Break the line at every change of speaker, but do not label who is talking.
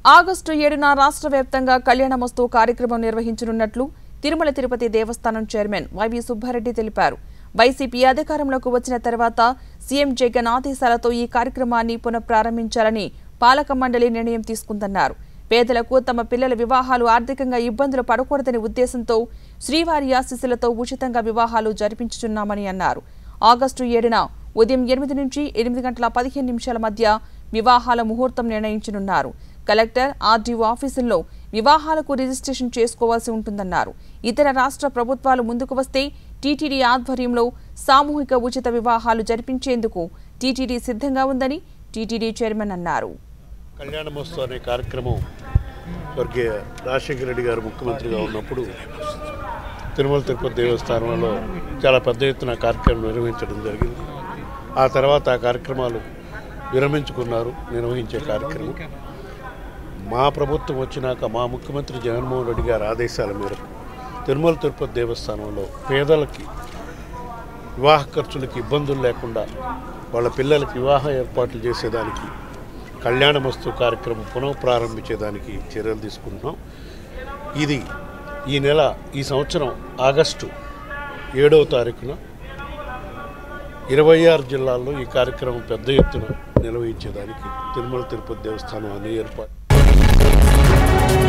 August ఏడున రాష్ట్ర వ్యాప్తంగా కళ్యాణమస్తు కార్యక్రమం నిర్వహించనున్నట్లు తిరుమల తిరుపతి దేవస్థానం చైర్మన్ వైవి సుబ్బారెడ్డి తెలిపారు వైసీపీ అధికారంలోకి వచ్చిన తర్వాత సీఎం జగన్ ఆదేశాలతో ఈ కార్యక్రమాన్ని పునఃప్రారంభించాలని పాలక మండలి నిర్ణయం తీసుకుందన్నారు పేదలకు తమ పిల్లల వివాహాలు ఆర్థికంగా ఇబ్బందులు పడకూడదనే ఉద్దేశంతో శ్రీవారి ఆశీస్సులతో ఉచితంగా వివాహాలు జరిపించుచున్నామని అన్నారు ఆగస్టు ఏడున ఉదయం ఎనిమిది నుంచి ఎనిమిది గంటల పదిహేను నిమిషాల మధ్య వివాహాల ముహూర్తం నిర్ణయించనున్నారు కలెక్టర్ ఆర్డీఓ ఆఫీసుల్లో వివాహాలకు రిజిస్ట్రేషన్ చేసుకోవాల్సి ఉంటుందన్నారు ఇతర రాష్ట్ర ప్రభుత్వాలు ముందుకు వస్తే టీటీడీ ఆధ్వర్యంలో సామూహిక ఉచిత వివాహాలు జరిపించేందుకు టీటీడీ సిద్ధంగా ఉందని టీటీడీ చైర్మన్ అన్నారు
కళ్యాణ మహోత్సవం అనే కార్యక్రమం స్వర్గీయ రాజశేఖర రెడ్డి గారు ముఖ్యమంత్రిగా ఉన్నప్పుడు తిరుమల తిరుపతి దేవస్థానంలో చాలా పెద్ద ఎత్తున కార్యక్రమం నిర్వహించడం జరిగింది ఆ తర్వాత ఆ కార్యక్రమాలు విరమించుకున్నారు నిర్వహించే కార్యక్రమం మా ప్రభుత్వం వచ్చినాక మా ముఖ్యమంత్రి జగన్మోహన్ రెడ్డి గారి ఆదేశాల మేరకు తిరుమల తిరుపతి దేవస్థానంలో పేదలకి వివాహ ఖర్చులకి ఇబ్బందులు లేకుండా వాళ్ళ పిల్లలకి వివాహ ఏర్పాట్లు చేసేదానికి కళ్యాణమస్తు కార్యక్రమం పునః ప్రారంభించేదానికి చర్యలు తీసుకుంటున్నాం ఇది ఈ నెల ఈ సంవత్సరం ఆగస్టు ఏడవ తారీఖున ఇరవై ఆరు జిల్లాల్లో ఈ కార్యక్రమం పెద్ద ఎత్తున నిర్వహించేదానికి తిరుమల తిరుపతి దేవస్థానం అన్ని ఏర్పాటు